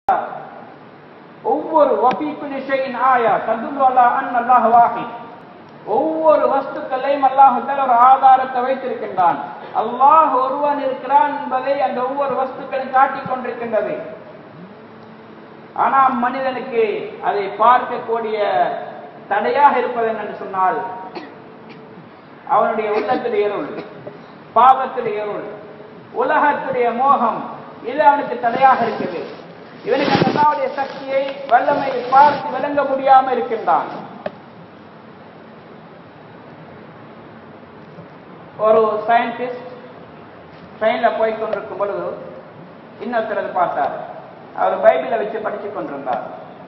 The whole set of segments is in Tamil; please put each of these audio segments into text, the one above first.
ஒவ்வொரு வபீக்குலி ஷைஇன் ஆயா ததுல்லு அலா அன் அல்லாஹ் வாஹித் ஒவ்வொரு வஸ்துக்களையும் அல்லாஹ் ஒரு ஆதாரத்தை வைத்திருக்கின்றான் அல்லாஹ் ஒருவன் இருக்கிறான் என்பதை அந்த ஒவ்வொரு வஸ்துக்களும் காட்டிக் கொண்டிருக்கின்றது ஆனால் மனிதனுக்கு அதை பார்க்கக்கூடிய தடையாக இருப்பது என்னன்னு சொன்னால் அவனுடைய உள்ளத்துடைய இருள் பாவத்துடைய இருள் உலகத்துடைய மோகம் இது அவனுக்கு தடையாக இருக்குது இவனுக்கு அந்த அல்லாவுடைய சக்தியை வல்லமையை பார்த்து விளங்க முடியாம இருக்கின்றான் ஒரு சயின்டிஸ்ட் ட்ரெயின்ல போய் கொண்டிருக்கும் பொழுது இன்னொருத்தர் பார்த்தார் அவர் பைபிளை வச்சு படிச்சு கொண்டிருந்தார்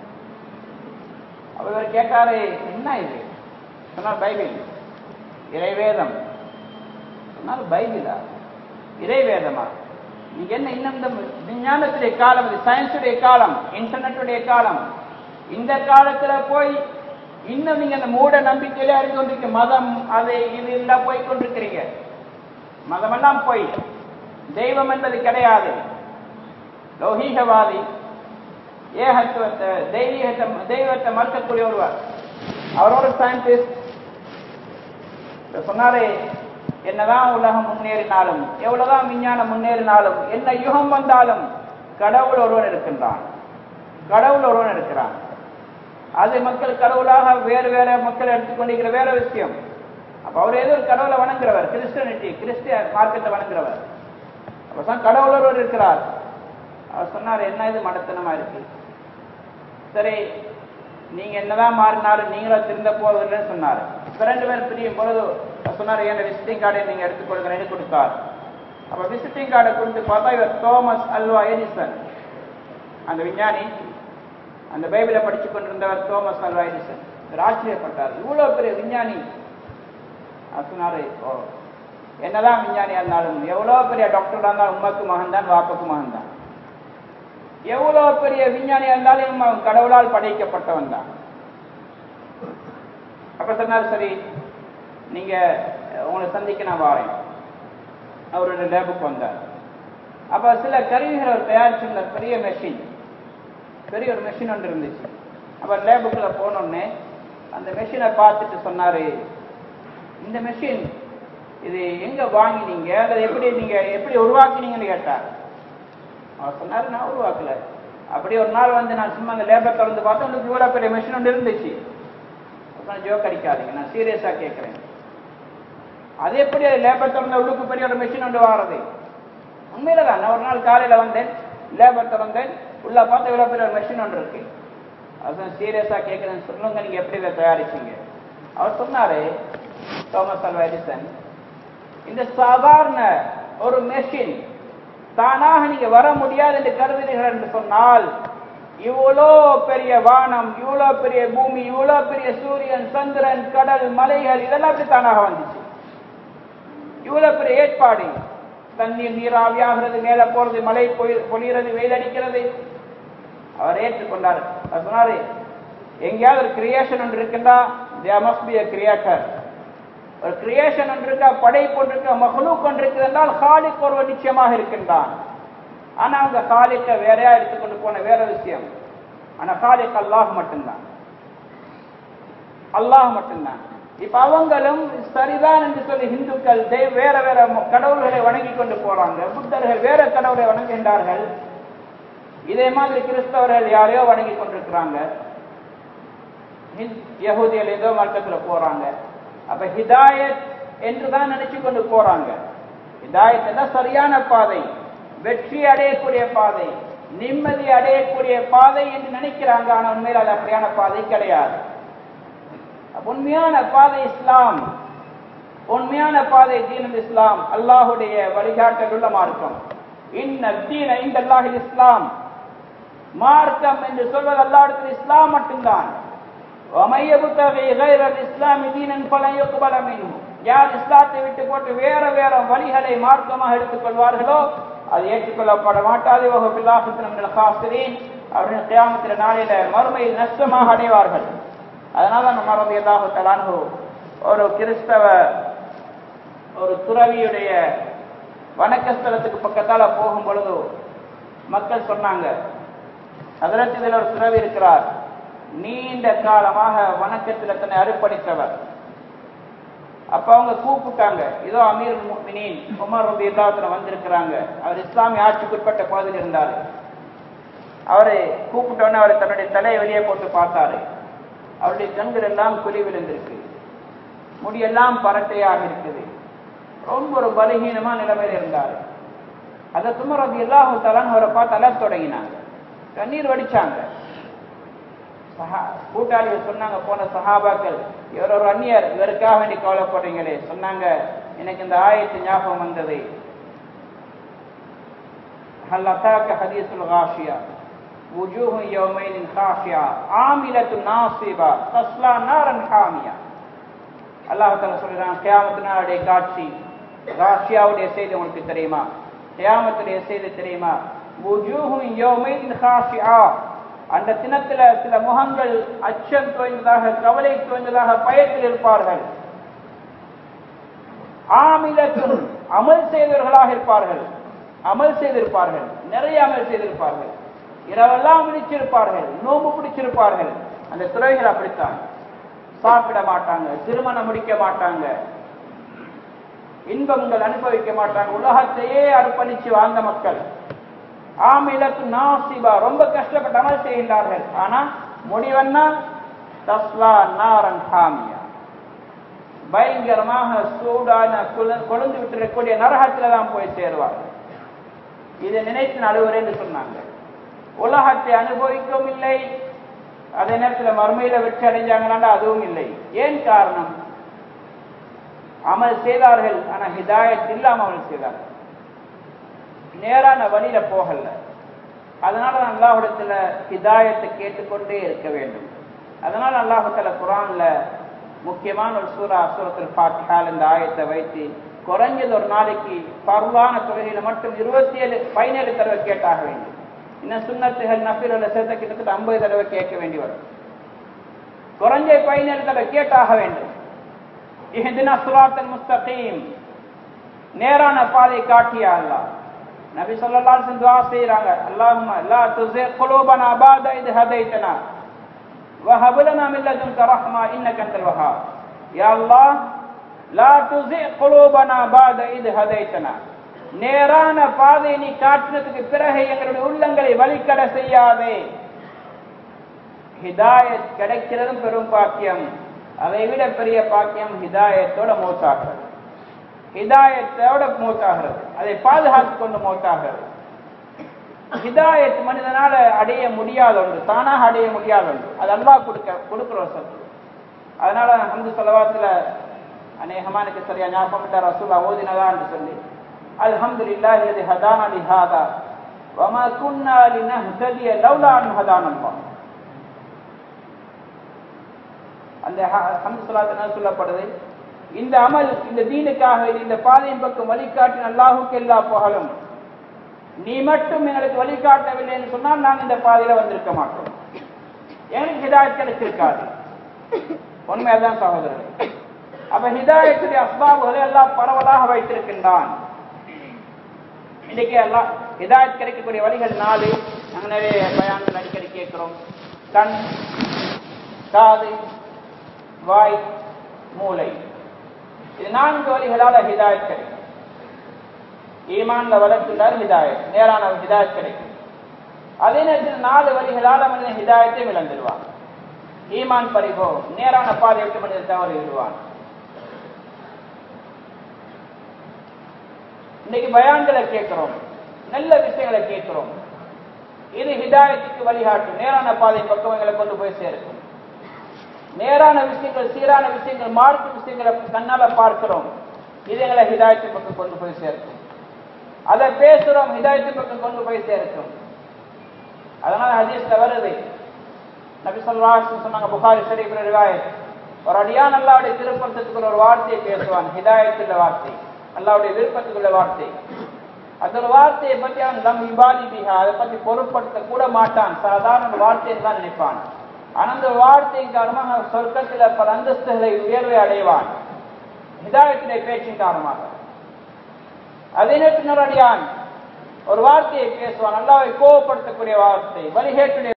அவர் கேட்டாரு என்ன இது சொன்னார் பைபிள் இறைவேதம் சொன்னார் பைபிளா இறைவேதமா நீங்க என்ன இன்னும் இந்த விஞ்ஞானத்துடைய காலம் இது சயின்ஸுடைய காலம் இன்டர்நெட்டுடைய காலம் இந்த காலத்துல போய் இன்னும் நீங்க அந்த மூட நம்பிக்கையில அறிந்து கொண்டிருக்க மதம் அது இது எல்லாம் போய் கொண்டிருக்கிறீங்க மதமெல்லாம் போய் தெய்வம் என்பது கிடையாது லௌகீகவாதி ஏகத்துவத்தை தெய்வீகத்தை தெய்வத்தை மறுக்கக்கூடிய ஒருவர் அவரோட சயின்டிஸ்ட் சொன்னாரே என்னதான் உலகம் முன்னேறினாலும் எவ்வளவுதான் விஞ்ஞானம் முன்னேறினாலும் என்ன யுகம் வந்தாலும் கடவுள் ஒருவன் இருக்கின்றான் கடவுள் ஒருவன் இருக்கிறான் அது மக்கள் கடவுளாக வேறு வேற மக்கள் எடுத்துக்கொண்டிருக்கிற வேற விஷயம் அப்ப அவர் ஏதோ ஒரு கடவுளை வணங்குறவர் கிறிஸ்டியனிட்டி கிறிஸ்டிய மார்க்கத்தை வணங்குறவர் அப்பதான் கடவுள் ஒருவர் இருக்கிறார் அவர் சொன்னார் என்ன இது மடத்தனமா இருக்கு சரி நீங்க என்னதான் மாறினாலும் நீங்களும் திருந்த போவதில்லைன்னு சொன்னார் இப்ப ரெண்டு பேரும் பிரியும் பொழுது சொன்னார் என் விசிட்டிங் கார்டை நீங்க எடுத்துக்கொள்கிறேன்னு கொடுத்தார் அப்ப விசிட்டிங் கார்டை கொடுத்து பார்த்தா இவர் தோமஸ் அல்வா எடிசன் அந்த விஞ்ஞானி அந்த பைபிளை படிச்சு கொண்டிருந்தவர் தோமஸ் அல்வா எடிசன் இவர் ஆச்சரியப்பட்டார் இவ்வளவு பெரிய விஞ்ஞானி அவர் சொன்னாரு ஓ என்னதான் விஞ்ஞானியா இருந்தாலும் எவ்வளவு பெரிய டாக்டரா இருந்தாலும் உமக்கு மகன் தான் வாப்புக்கு மகன் தான் எவ்வளவு பெரிய விஞ்ஞானியா இருந்தாலும் அவன் கடவுளால் படைக்கப்பட்டவன் தான் அப்ப சொன்னார் சரி நீங்க உங்களை சந்திக்க நான் வாரேன் அவருடைய லேபுக்கு வந்தார் அப்ப சில கருவிகளை அவர் தயாரிச்சிருந்த பெரிய மெஷின் பெரிய ஒரு மெஷின் ஒன்று இருந்துச்சு அப்ப லேபுக்குள்ள போனோடனே அந்த மெஷினை பார்த்துட்டு சொன்னாரு இந்த மெஷின் இது எங்க வாங்கினீங்க அல்லது எப்படி நீங்க எப்படி உருவாக்கினீங்கன்னு கேட்டார் அவர் சொன்னாரு நான் உருவாக்கல அப்படி ஒரு நாள் வந்து நான் சும்மா அந்த லேபை திறந்து பார்த்தா உங்களுக்கு இவ்வளவு பெரிய மெஷின் ஒன்று இருந்துச்சு அப்புறம் ஜோக் அடிக்காதீங்க நான் சீரியஸா கேட்கிறேன் அது எப்படி லேபர் திறந்த உள்ளுக்கு பெரிய ஒரு மிஷின் ஒன்று வாரது உண்மையில தான் நான் ஒரு நாள் காலையில வந்தேன் லேபர் திறந்தேன் உள்ள பார்த்து இவ்வளவு பெரிய ஒரு மிஷின் ஒன்று இருக்கு அதான் சீரியஸா கேட்கிறேன் சொல்லுங்க நீங்க எப்படி இதை தயாரிச்சீங்க அவர் சொன்னாரு தோமஸ் அல்வா எடிசன் இந்த சாதாரண ஒரு மெஷின் தானாக நீங்க வர முடியாது என்று கருதுகிறீர்கள் என்று சொன்னால் இவ்வளோ பெரிய வானம் இவ்வளோ பெரிய பூமி இவ்வளோ பெரிய சூரியன் சந்திரன் கடல் மலைகள் இதெல்லாம் எப்படி தானாக வந்துச்சு இவ்வளவு பெரிய ஏற்பாடு தண்ணீர் நீராவியாகிறது மேல போறது மழை பொய்- பொழிகிறது வெயில் அடிக்கிறது அவர் ஏற்றுக்கொண்டார் அவர் சொன்னாரு எங்கேயாவது ஒரு கிரியேஷன் ஒன்று இருக்கின்றா there must be a creator ஒரு கிரியேஷன் ஒன்று இருக்கா படைப்பு ஒன்று இருக்கா மகளுக்கு ஒன்று இருக்குது என்றால் காலிக் ஒருவர் நிச்சயமாக இருக்கின்றான் ஆனா அவங்க காலிக்க வேறையா எடுத்துக்கொண்டு போன வேற விஷயம் ஆனா காலிக் அல்லாஹ் மட்டும்தான் அல்லாஹ் மட்டும்தான் இப்ப அவங்களும் சரிதான் என்று சொல்லி இந்துக்கள் தெய்வ- வேற வேற ம- கடவுள்களை வணங்கி கொண்டு போறாங்க புத்தர்கள் வேற கடவுளை வணங்குகின்றார்கள் இதே மாதிரி கிறிஸ்தவர்கள் யாரையோ வணங்கி கொண்டிருக்கிறாங்க ஹிந்த்- யகூதிகள் ஏதோ மார்க்கத்துல போறாங்க அப்ப ஹிதாயத் என்று தான் நினைச்சு கொண்டு போறாங்க ஹிதாயத் எல்லாம் சரியான பாதை வெற்றி அடையக்கூடிய பாதை நிம்மதி அடையக்கூடிய பாதை என்று நினைக்கிறாங்க ஆனா உண்மையில் அது அப்படியான பாதை கிடையாது அப்ப உண்மையான பாதை இஸ்லாம் உண்மையான பாதை தீனுல் இஸ்லாம் அல்லாஹுடைய வழிகாட்டல் உள்ள மார்க்கம் இன்ன தீன இந்த அல்லாஹில் இஸ்லாம் மார்க்கம் என்று சொல்வது அல்லாஹ்விடத்தில் இஸ்லாம் மட்டும்தான் وَمَن يَبْتَغِي غَيْرَ الْإِسْلَامِ دِينًا فَلَن يُقْبَلَ مِنْهُ யார் இஸ்லாத்தை விட்டு போட்டு வேற வேற வழிகளை மார்க்கமாக எடுத்துக் கொள்வார்களோ அது ஏற்றுக்கொள்ளப்பட மாட்டாது வஹு ஃபில் ஆখিরাতি மினல் காசிரீன் அவர்கள் கியாமத்தின் நாளில மறுமையில் நஷ்டமாக அடைவார்கள் அதனால நம்ம ரலியல்லாஹு தஆலா அன்ஹு ஒரு கிறிஸ்தவ ஒரு துறவியுடைய வணக்க ஸ்தலத்துக்கு பக்கத்தால போகும் பொழுது மக்கள் சொன்னாங்க அதில் இதில் ஒரு துறவி இருக்கிறார் நீண்ட காலமாக வணக்கத்தில் தன்னை அர்ப்பணித்தவர் அப்ப அவங்க கூப்பிட்டாங்க இதோ அமீர் முஃமினீன் உமர் ரபி இல்லாத்துல வந்திருக்கிறாங்க அவர் இஸ்லாமிய ஆட்சிக்குட்பட்ட பகுதியில் இருந்தாரு அவரை கூப்பிட்டோன்னே அவர் தன்னுடைய தலையை வெளியே போட்டு பார்த்தாரு அவருடைய கண்கள் எல்லாம் குழி விழுந்திருக்கு முடியெல்லாம் பரட்டையாக இருக்குது ரொம்ப ஒரு பலகீனமா நிலைமையில் இருந்தார் அதை சுமர் ரபி இல்லாஹு தலான்னு அவரை பார்த்து அலர் தொடங்கினாங்க கண்ணீர் வடிச்சாங்க சஹா கூட்டாளிகள் சொன்னாங்க போன சஹாபாக்கள் இவர் ஒரு அந்நியர் இவருக்காக வேண்டி கவலைப்படுறீங்களே சொன்னாங்க எனக்கு இந்த ஆயத்து ஞாபகம் வந்தது هل أتاك حديث الغاشية وجوه يومئذ خاشعة عاملة ناصبة تصلى نارا حامية அல்லாஹ் தஆலா சொல்றான் கியாமத் நாளுடைய காட்சி காஷியாவுடைய செய்தி உங்களுக்கு தெரியுமா கியாமத்துடைய செய்தி தெரியுமா وجوه يومئذ خاشعة அந்த தினத்துல சில முகங்கள் அச்சம் தோய்ந்ததாக கவலை தோய்ந்ததாக பயத்தில் இருப்பார்கள் ஆமிலத்தும் அமல் செய்தவர்களாக இருப்பார்கள் அமல் செய்திருப்பார்கள் நிறைய அமல் செய்திருப்பார்கள் இரவெல்லாம் விழிச்சிருப்பார்கள் நோம்பு பிடிச்சிருப்பார்கள் அந்த துறைகள் அப்படித்தான் சாப்பிட மாட்டாங்க திருமணம் முடிக்க மாட்டாங்க இன்பங்கள் அனுபவிக்க மாட்டாங்க உலகத்தையே அர்ப்பணிச்சு வாழ்ந்த மக்கள் ஆமிலத்து நாசிபா ரொம்ப கஷ்டப்பட்டு அமல் செய்கின்றார்கள் ஆனா முடிவன்னா தஸ்லா நாரன் ஹாமியா பயங்கரமாக சூடான குல- கொழுந்து விட்டிருக்கக்கூடிய நரகத்துல தான் போய் சேருவார்கள் இதை நினைத்து நடுவர் என்று சொன்னாங்க உலகத்தை அனுபவிக்கவும் இல்லை அதே நேரத்தில் மறுமையில வெற்றி அடைஞ்சாங்கன்னா அதுவும் இல்லை ஏன் காரணம் அமல் செய்தார்கள் ஆனா ஹிதாயத் இல்லாம அமல் செய்தார்கள் நேரான வழியில போகல அதனால அல்லாஹிடத்துல ஹிதாயத்தை கேட்டுக்கொண்டே இருக்க வேண்டும் அதனால அல்லாஹத்துல குரான்ல முக்கியமான ஒரு சூரா சூரத்தில் ஃபாத்திஹால் இந்த ஆயத்தை வைத்து குறைஞ்சது ஒரு நாளைக்கு பருவான தொகையில மட்டும் இருபத்தி ஏழு பதினேழு தடவை கேட்டாக வேண்டும் இன்னும் சுண்ணத்துகள் நஃபில சேர்த்த கிட்டத்தட்ட ஐம்பது தடவை கேட்க வேண்டி வரும் குறைஞ்ச பதினேழு தடவை கேட்டாக வேண்டும் இஹ்தினா சிராத்தல் முஸ்தகீம் நேரான பாதை காட்டியா அல்லாஹ் நபி ஸல்லல்லாஹு அலைஹி வஸல்லம் துஆ செய்றாங்க அல்லாஹும்ம லா துஸி குலூபனா பாத இத் ஹதைதனா وهب لنا من لدنك رحمة إنك أنت الوهاب يا الله لا تزغ قلوبنا بعد إذ هديتنا நேரான பாதை நீ காட்டினதுக்கு பிறகு எங்களுடைய உள்ளங்களை வழிகட செய்யாதே ஹிதாயத் கிடைக்கிறதும் பெரும் பாக்கியம் அதை விட பெரிய பாக்கியம் ஹிதாயத்தோட மௌத்தாகிறது ஹிதாயத்தோட மௌத்தாகிறது அதை பாதுகாத்து கொண்டு மௌத்தாகிறது ஹிதாயத் மனிதனால அடைய முடியாத ஒன்று தானாக அடைய முடியாத ஒன்று அது அல்லாஹ் கொடுக்க கொடுக்குற ஒரு சத்து அதனால ஹம்து செலவாத்துல அநேகமா எனக்கு சரியா ஞாபகம் இல்ல ரசூலா ஓதினதான்னு சொல்லி அல்ஹம்துலில்லாஹி الذي هدانا لهذا وما كنا لنهتدي لولا ان هدانا الله அந்த ஹ- ஹம்து ஸலாத் என்ன சொல்லப்படுது இந்த அமல் இந்த தீனுக்காக இந்த பாதையின் பக்கம் வழிகாட்டின அல்லாஹுக்கு எல்லா புகழும் நீ மட்டும் எங்களுக்கு வழிகாட்டவில்லை என்று சொன்னால் நாங்கள் இந்த பாதையில வந்திருக்க மாட்டோம் எனக்கு ஹிதாயத் கிடைச்சிருக்காது உண்மையாதான் சகோதரர் அப்ப ஹிதாயத்துடைய அஸ்பாபுகளை எல்லாம் பரவலாக வைத்திருக்கின்றான் இன்னைக்கு எல்லாம் ஹிதாயத் கிடைக்கக்கூடிய வழிகள் நாலு நாங்க நிறைய பயான்கள் அடிக்கடி கேட்கிறோம் கண் காது வாய் மூளை இது நான்கு வழிகளால ஹிதாயத் கிடைக்கும் ஈமான்ல வளர்த்துள்ளார் ஹிதாயத் நேரான ஹிதாயத் கிடைக்கும் அதே நேரத்தில் நாலு வழிகளால் மனிதன் ஹிதாயத்தை விளந்துடுவான் ஈமான் பறிகோ நேரான பாதை விட்டு மனிதன் தவறி விடுவான் இன்னைக்கு பயான்களை கேட்கிறோம் நல்ல விஷயங்களை கேட்கிறோம் இது ஹிதாயத்துக்கு வழிகாட்டும் நேரான பாதை பக்கம் எங்களை கொண்டு போய் சேர்க்கும் நேரான விஷயங்கள் சீரான விஷயங்கள் மார்க்க விஷயங்களை கண்ணால பார்க்கிறோம் இது எங்களை ஹிதாயத்து பக்கம் கொண்டு போய் சேர்க்கும் அதை பேசுறோம் ஹிதாயத்து பக்கம் கொண்டு போய் சேர்க்கும் அதனால ஹதீஸ்ல வருது நபி ஸல்லல்லாஹு அலைஹி வஸல்லம் சொன்னாங்க புகாரி ஷரீஃப்ல ரிவாயத் ஒரு அடியான் அல்லாஹ்வுடைய திருப்பத்துக்குள்ள ஒரு வார்த்தையை பேசுவான் ஹிதாயத்துள்ள வார்த்தை அல்லாஹ்வுடைய விருப்பத்துக்குள்ள வார்த்தை அந்த ஒரு வார்த்தையை பற்றி அவன் லம் இபாலி பிஹா அதை பற்றி பொருட்படுத்த கூட மாட்டான் சாதாரண ஒரு வார்த்தையை தான் நினைப்பான் ஆனா அந்த வார்த்தையின் காரணமாக சொர்க்கத்தில் பல அந்தஸ்துகளை உயர்வை அடைவான் ஹிதாயத்துடைய பேச்சின் காரணமாக அதே நேரத்தில் அடியான் ஒரு வார்த்தையை பேசுவான் அல்லாவை கோவப்படுத்தக்கூடிய வார்த்தை வழிகேட்டுடைய